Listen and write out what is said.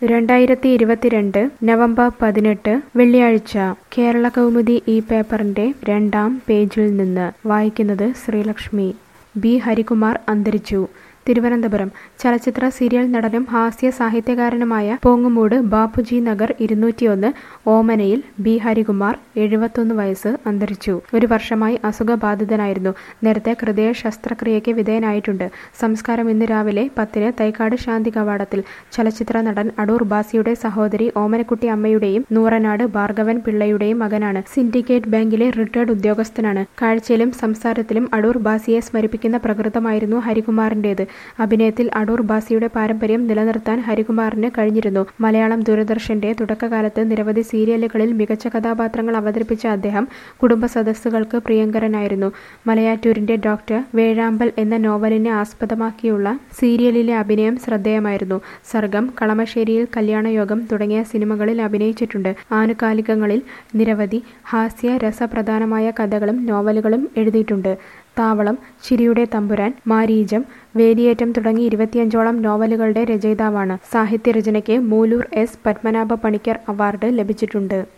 രണ്ടായിരത്തി ഇരുപത്തിരണ്ട് നവംബർ പതിനെട്ട് വെള്ളിയാഴ്ച കേരള കൗമുദി ഈ പേപ്പറിന്റെ രണ്ടാം പേജിൽ നിന്ന് വായിക്കുന്നത് ശ്രീലക്ഷ്മി ബി ഹരികുമാർ അന്തരിച്ചു തിരുവനന്തപുരം ചലച്ചിത്ര സീരിയൽ നടനും ഹാസ്യ സാഹിത്യകാരനുമായ പോങ്ങുമൂട് ബാപ്പുജി നഗർ ഇരുന്നൂറ്റിയൊന്ന് ഓമനയിൽ ബി ഹരികുമാർ എഴുപത്തൊന്ന് വയസ്സ് അന്തരിച്ചു ഒരു വർഷമായി അസുഖബാധിതനായിരുന്നു നേരത്തെ ഹൃദയ ശസ്ത്രക്രിയയ്ക്ക് വിധേയനായിട്ടുണ്ട് സംസ്കാരം ഇന്ന് രാവിലെ പത്തിന് തൈക്കാട് ശാന്തി കവാടത്തിൽ ചലച്ചിത്ര നടൻ അടൂർ ബാസിയുടെ സഹോദരി ഓമനക്കുട്ടി അമ്മയുടെയും നൂറനാട് ഭാർഗവൻ പിള്ളയുടെയും മകനാണ് സിൻഡിക്കേറ്റ് ബാങ്കിലെ റിട്ടയർഡ് ഉദ്യോഗസ്ഥനാണ് കാഴ്ചയിലും സംസാരത്തിലും അടൂർ ബാസിയെ സ്മരിപ്പിക്കുന്ന പ്രകൃതമായിരുന്നു ഹരികുമാറിന്റേത് അഭിനയത്തിൽ അടൂർ ബാസിയുടെ പാരമ്പര്യം നിലനിർത്താൻ ഹരികുമാറിന് കഴിഞ്ഞിരുന്നു മലയാളം ദൂരദർശന്റെ തുടക്കകാലത്ത് നിരവധി സീരിയലുകളിൽ മികച്ച കഥാപാത്രങ്ങൾ അവതരിപ്പിച്ച അദ്ദേഹം കുടുംബ സദസ്സുകൾക്ക് പ്രിയങ്കരനായിരുന്നു മലയാറ്റൂരിന്റെ ഡോക്ടർ വേഴാമ്പൽ എന്ന നോവലിനെ ആസ്പദമാക്കിയുള്ള സീരിയലിലെ അഭിനയം ശ്രദ്ധേയമായിരുന്നു സർഗം കളമശ്ശേരിയിൽ കല്യാണയോഗം തുടങ്ങിയ സിനിമകളിൽ അഭിനയിച്ചിട്ടുണ്ട് ആനുകാലികങ്ങളിൽ നിരവധി ഹാസ്യ രസപ്രധാനമായ കഥകളും നോവലുകളും എഴുതിയിട്ടുണ്ട് താവളം ചിരിയുടെ തമ്പുരാൻ മാരീചം വേലിയേറ്റം തുടങ്ങി ഇരുപത്തിയഞ്ചോളം നോവലുകളുടെ രചയിതാവാണ് സാഹിത്യരചനയ്ക്ക് മൂലൂർ എസ് പത്മനാഭ പണിക്കർ അവാർഡ് ലഭിച്ചിട്ടുണ്ട്